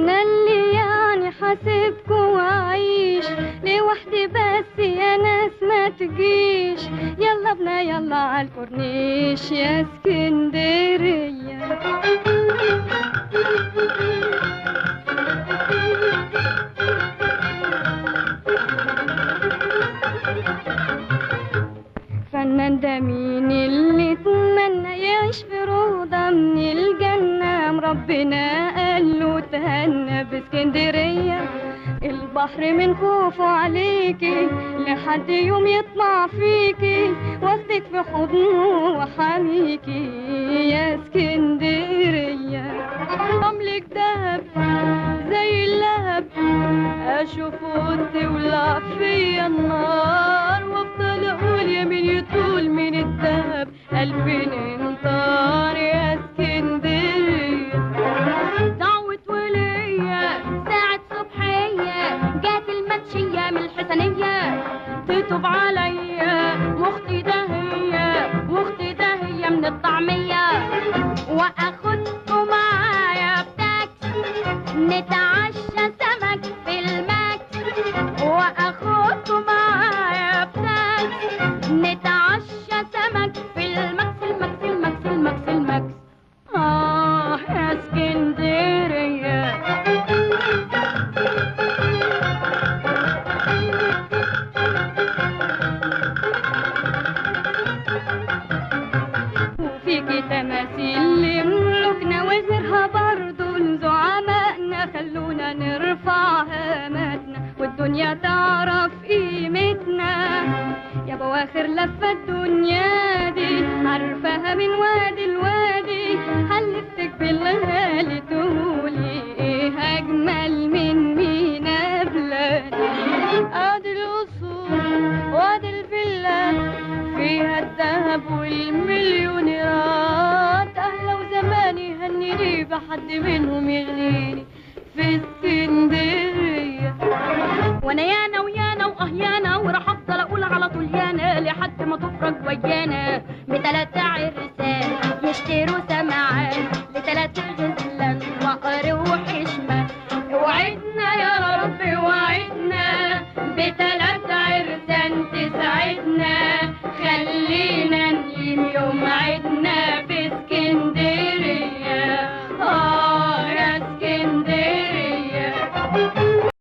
انا اللي يعني حاسبكوا وعيش لوحدي بس يا ناس ما تجيش يلا بنا يلا على الكورنيش يا اسكندريه فنان ده مين اللي اتمنى يعيش في روضة من الجنة ربنا قال له تهنى باسكندرية البحر من خوفه عليكي لحد يوم يطمع فيكي واخدك في حضنه وحميكي يا اسكندرية رملك دهب زي اللهب اشوف اوضتي ولع فيا النار وافضل اقول يمين يطول من الدهب قلبي انطار يا اسكندريه دعوة ولية ساعة صبحية جات المنشية من الحسنية تطب عليا واختي دهية واختي دهية من الطعمية واخدكم معايا بتاكسي نتعشى سمك في الماكس واخدكم معايا بتاكسي نتعشى سمك في الماكس الماكس الماكس الماكس الماكس آه يا اسكندرية وفيكي تماثيل لملوكنا وزرها برضو لزعمائنا خلونا نرفع هاماتنا والدنيا تعرف قيمتنا يا بواخر لفة الدنيا دي عارفاها من وادي الوادي حلفتك بالغالي تقولي ايه اجمل من مينا بلادي ادي القصور وادي الفيلا فيها الذهب والمليونيرات اهلا وزماني هنيني بحد منهم يغني